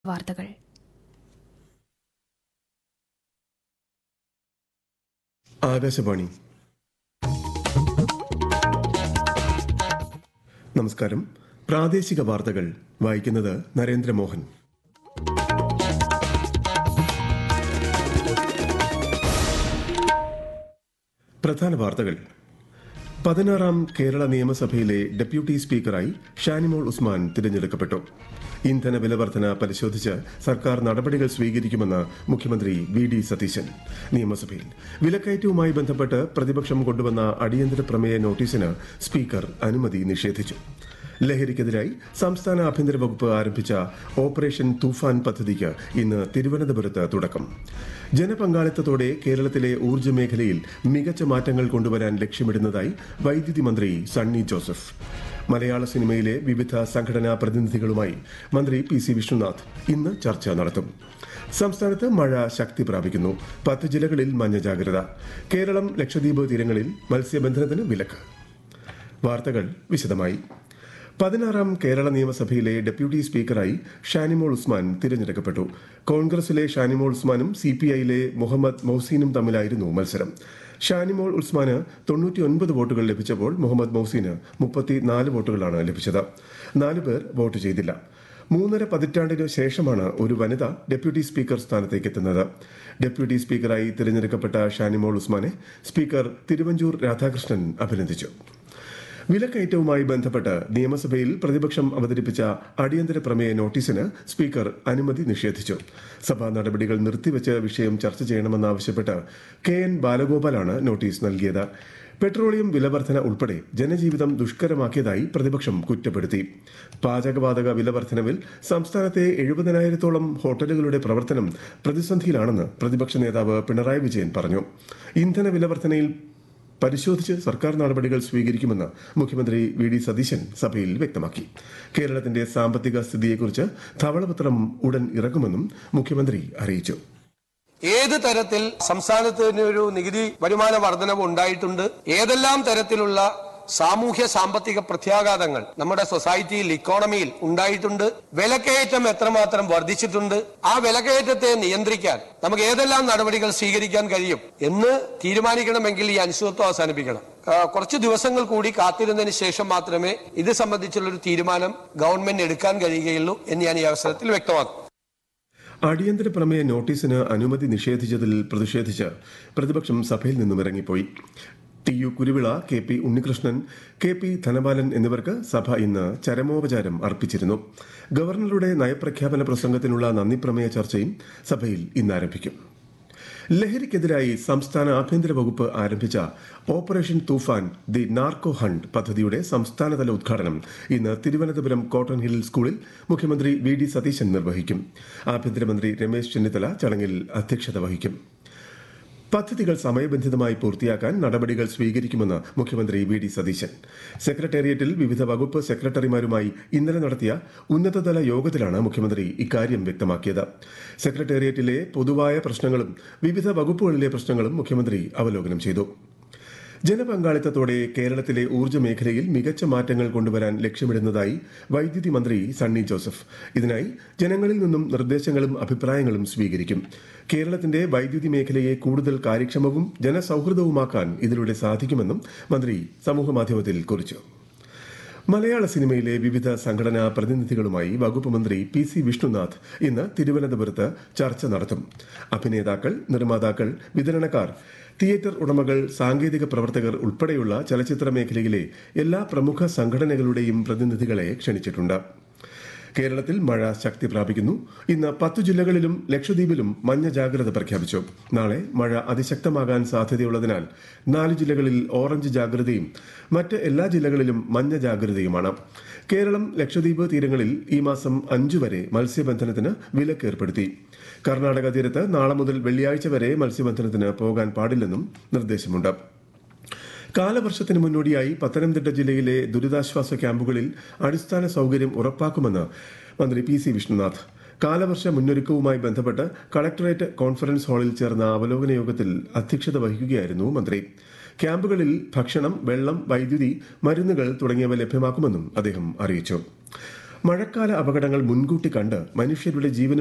വാർത്തകൾ ആകാശവാണി നമസ്കാരം പ്രാദേശിക വാർത്തകൾ വായിക്കുന്നത് നരേന്ദ്രമോഹൻ പ്രധാന വാർത്തകൾ പതിനാറാം കേരള നിയമസഭയിലെ ഡെപ്യൂട്ടി സ്പീക്കറായി ഷാനിമോൾ ഉസ്മാൻ തിരഞ്ഞെടുക്കപ്പെട്ടു ഇന്ധന വില വർധന പരിശോധിച്ച് സർക്കാർ നടപടികൾ സ്വീകരിക്കുമെന്ന് മുഖ്യമന്ത്രി വി ഡി സതീശൻ നിയമസഭയിൽ വിലക്കയറ്റവുമായി ബന്ധപ്പെട്ട് പ്രതിപക്ഷം കൊണ്ടുവന്ന അടിയന്തര പ്രമേയ നോട്ടീസിന് സ്പീക്കർ അനുമതി നിഷേധിച്ചു ലഹരിക്കെതിരായി സംസ്ഥാന ആഭ്യന്തര വകുപ്പ് ആരംഭിച്ച ഓപ്പറേഷൻ തൂഫാൻ പദ്ധതിക്ക് ഇന്ന് തിരുവനന്തപുരത്ത് തുടക്കം ജനപങ്കാളിത്തത്തോടെ കേരളത്തിലെ ഊർജ്ജ മേഖലയിൽ മികച്ച മാറ്റങ്ങൾ കൊണ്ടുവരാൻ ലക്ഷ്യമിടുന്നതായി വൈദ്യുതി മന്ത്രി സണ്ണി ജോസഫ് മലയാള സിനിമയിലെ വിവിധ സംഘടനാ പ്രതിനിധികളുമായി മന്ത്രി പി സി വിഷ്ണുനാഥ് ഇന്ന് ചർച്ച നടത്തും സംസ്ഥാനത്ത് മഴ ശക്തി പ്രാപിക്കുന്നു പത്ത് ജില്ലകളിൽ മഞ്ഞ ജാഗ്രത കേരളം ലക്ഷദ്വീപ് തീരങ്ങളിൽ മത്സ്യബന്ധനത്തിന് വിലക്ക് വാർത്തകൾ വിശദമായി പതിനാറാം കേരള നിയമസഭയിലെ ഡെപ്യൂട്ടി സ്പീക്കറായി ഷാനിമോൾ ഉസ്മാൻ തിരഞ്ഞെടുക്കപ്പെട്ടു കോൺഗ്രസിലെ ഷാനിമോൾ ഉസ്മാനും സി പി ഐയിലെ മുഹമ്മദ് മൊഹ്സീനും തമ്മിലായിരുന്നു മത്സരം ഷാനിമോൾ ഉസ്മാന് തൊണ്ണൂറ്റിയൊൻപത് വോട്ടുകൾ ലഭിച്ചപ്പോൾ മുഹമ്മദ് മൊഹ്സീന് മുപ്പത്തിനാല് വോട്ടുകളാണ് ലഭിച്ചത് നാല് പേർ വോട്ട് ചെയ്തില്ല മൂന്നര പതിറ്റാണ്ടിനു ശേഷമാണ് ഒരു വനിത ഡെപ്യൂട്ടി സ്പീക്കർ സ്ഥാനത്തേക്ക് എത്തുന്നത് ഡെപ്യൂട്ടി സ്പീക്കറായി തിരഞ്ഞെടുക്കപ്പെട്ട ഷാനിമോൾ ഉസ്മാനെ സ്പീക്കർ തിരുവഞ്ചൂർ രാധാകൃഷ്ണൻ അഭിനന്ദിച്ചു വിലക്കയറ്റവുമായി ബന്ധപ്പെട്ട് നിയമസഭയിൽ പ്രതിപക്ഷം അവതരിപ്പിച്ച അടിയന്തര പ്രമേയ നോട്ടീസിന് സ്പീക്കർ അനുമതി നിഷേധിച്ചു സഭാ നടപടികൾ നിർത്തിവെച്ച് വിഷയം ചർച്ച ചെയ്യണമെന്നാവശ്യപ്പെട്ട് കെ എൻ ബാലഗോപാലാണ് നോട്ടീസ് നൽകിയത് പെട്രോളിയം വിലവർധന ഉൾപ്പെടെ ജനജീവിതം ദുഷ്കരമാക്കിയതായി പ്രതിപക്ഷം കുറ്റപ്പെടുത്തി പാചകവാതക വിലവർധനവിൽ സംസ്ഥാനത്തെ എഴുപതിനായിരത്തോളം ഹോട്ടലുകളുടെ പ്രവർത്തനം പ്രതിസന്ധിയിലാണെന്ന് പ്രതിപക്ഷ നേതാവ് പിണറായി വിജയൻ പറഞ്ഞു ഇന്ധന വിലവർധനയിൽ പരിശോധിച്ച് സർക്കാർ നടപടികൾ സ്വീകരിക്കുമെന്ന് മുഖ്യമന്ത്രി വി ഡി സതീശൻ സഭയിൽ വ്യക്തമാക്കി കേരളത്തിന്റെ സാമ്പത്തിക സ്ഥിതിയെക്കുറിച്ച് ധവളപത്രം ഉടൻ ഇറക്കുമെന്നും മുഖ്യമന്ത്രി അറിയിച്ചു ഏത് തരത്തിൽ സംസ്ഥാനത്തിന് ഒരു നികുതി വരുമാന വർധനവ് ഉണ്ടായിട്ടുണ്ട് ഏതെല്ലാം തരത്തിലുള്ള സാമൂഹ്യ സാമ്പത്തിക പ്രത്യാഘാതങ്ങൾ നമ്മുടെ സൊസൈറ്റിയിൽ ഇക്കോണമിയിൽ ഉണ്ടായിട്ടുണ്ട് വിലക്കയറ്റം എത്രമാത്രം വർദ്ധിച്ചിട്ടുണ്ട് ആ വിലക്കയറ്റത്തെ നിയന്ത്രിക്കാൻ നമുക്ക് ഏതെല്ലാം നടപടികൾ സ്വീകരിക്കാൻ കഴിയും എന്ന് തീരുമാനിക്കണമെങ്കിൽ ഈ അനിശ്ചിതത്വം അവസാനിപ്പിക്കണം ആ, കുറച്ച് ദിവസങ്ങൾ കൂടി കാത്തിരുന്നതിന് ശേഷം മാത്രമേ ഇത് സംബന്ധിച്ചുള്ള ഒരു തീരുമാനം ഗവൺമെന്റ് എടുക്കാൻ കഴിയുകയുള്ളൂ എന്ന് ഞാൻ ഈ അവസരത്തിൽ വ്യക്തമാക്കും അടിയന്തര പ്രമേയ നോട്ടീസിന് അനുമതി നിഷേധിച്ചതിൽ പ്രതിഷേധിച്ച് പ്രതിപക്ഷം സഭയിൽ നിന്നും ഇറങ്ങിപ്പോയി T U Kuruvila K P Unnikrishnan K P Dhanapalan എന്നിവർക്ക് സഭ ഇന്ന് ചരമോപചാരം അർപ്പിച്ചിരുന്നു ഗവർണറുടെ നയപ്രഖ്യാപന പ്രസംഗത്തിനുള്ള നന്ദിപ്രമേയ ചർച്ചയും സഭയിൽ ഇന്ന് ആരംഭിക്കും ലഹരിക്കെതിരായി സംസ്ഥാന ആഭ്യന്തര വകുപ്പ് ആരംഭിച്ച operation Toofan the narco hunt പദ്ധതിയുടെ സംസ്ഥാനതല ഉദ്ഘാടനം ഇന്ന് തിരുവനന്തപുരം കോട്ടൺ ഹിൽ സ്കൂളിൽ മുഖ്യമന്ത്രി വി ഡി സതീശൻ നിർവഹിക്കും ആഭ്യന്തരമന്ത്രി രമേശ് ചെന്നിത്തല ചടങ്ങിൽ അധ്യക്ഷത വഹിക്കും പദ്ധതികൾ സമയബന്ധിതമായി പൂർത്തിയാക്കാൻ നടപടികൾ സ്വീകരിക്കുമെന്ന് മുഖ്യമന്ത്രി വി ഡി സതീശൻ സെക്രട്ടേറിയറ്റിൽ വിവിധ വകുപ്പ് സെക്രട്ടറിമാരുമായി ഇന്നലെ നടത്തിയ ഉന്നതതല യോഗത്തിലാണ് മുഖ്യമന്ത്രി ഇക്കാര്യം വ്യക്തമാക്കിയത് സെക്രട്ടേറിയറ്റിലെ പൊതുവായ പ്രശ്നങ്ങളും വിവിധ വകുപ്പുകളിലെ പ്രശ്നങ്ങളും മുഖ്യമന്ത്രി അവലോകനം ചെയ്തു ജനപങ്കാളിത്തത്തോടെ കേരളത്തിലെ ഊർജ്ജ മേഖലയിൽ മികച്ച മാറ്റങ്ങൾ കൊണ്ടുവരാൻ ലക്ഷ്യമിടുന്നതായി വൈദ്യുതി മന്ത്രി സണ്ണി ജോസഫ് ഇതിനായി ജനങ്ങളിൽ നിന്നും നിർദ്ദേശങ്ങളും അഭിപ്രായങ്ങളും സ്വീകരിക്കും കേരളത്തിന്റെ വൈദ്യുതി മേഖലയെ കൂടുതൽ കാര്യക്ഷമവും ജനസൌഹൃദവുമാക്കാൻ ഇതിലൂടെ സാധിക്കുമെന്നും മന്ത്രി സമൂഹമാധ്യമത്തിൽ കുറിച്ചു മലയാള സിനിമയിലെ വിവിധ സംഘടനാ പ്രതിനിധികളുമായി വകുപ്പ് മന്ത്രി പി സി വിഷ്ണുനാഥ് ഇന്ന് തിരുവനന്തപുരത്ത് ചർച്ച നടത്തും അഭിനേതാക്കൾ നിർമ്മാതാക്കൾ വിതരണക്കാർ തിയേറ്റർ ഉടമകൾ സാങ്കേതിക പ്രവർത്തകർ ഉൾപ്പെടെയുള്ള ചലച്ചിത്ര മേഖലയിലെ എല്ലാ പ്രമുഖ സംഘടനകളുടെയും പ്രതിനിധികളെ ക്ഷണിച്ചിട്ടുണ്ട് കേരളത്തിൽ മഴ ശക്തി പ്രാപിക്കുന്നു ഇന്ന് പത്തു ജില്ലകളിലും ലക്ഷദ്വീപിലും മഞ്ഞ ജാഗ്രത പ്രഖ്യാപിച്ചു നാളെ മഴ അതിശക്തമാകാൻ സാധ്യതയുള്ളതിനാൽ നാല് ജില്ലകളിൽ ഓറഞ്ച് ജാഗ്രതയും മറ്റ് എല്ലാ ജില്ലകളിലും മഞ്ഞ ജാഗ്രതയുമാണ് കേരളം ലക്ഷദ്വീപ് തീരങ്ങളിൽ ഈ മാസം അഞ്ചു വരെ മത്സ്യബന്ധനത്തിന് വിലക്ക് ഏർപ്പെടുത്തി കർണാടക തീരത്ത് നാളെ മുതൽ വെള്ളിയാഴ്ച വരെ മത്സ്യബന്ധനത്തിന് പോകാൻ പാടില്ലെന്നും നിർദ്ദേശമുണ്ട് കാലവർഷത്തിന് മുന്നോടിയായി പത്തനംതിട്ട ജില്ലയിലെ ദുരിതാശ്വാസ ക്യാമ്പുകളിൽ അടിസ്ഥാന സൌകര്യം ഉറപ്പാക്കുമെന്ന് മന്ത്രി പി സി വിഷ്ണുനാഥ് കാലവർഷ മുന്നൊരുക്കവുമായി ബന്ധപ്പെട്ട് കളക്ടറേറ്റ് കോൺഫറൻസ് ഹാളിൽ ചേർന്ന അവലോകന യോഗത്തിൽ അധ്യക്ഷത വഹിക്കുകയായിരുന്നു മന്ത്രി ക്യാമ്പുകളിൽ ഭക്ഷണം വെള്ളം വൈദ്യുതി മരുന്നുകൾ തുടങ്ങിയവ ലഭ്യമാക്കുമെന്നും അദ്ദേഹം അറിയിച്ചു മഴക്കാല അപകടങ്ങൾ മുൻകൂട്ടി കണ്ട് മനുഷ്യരുടെ ജീവനും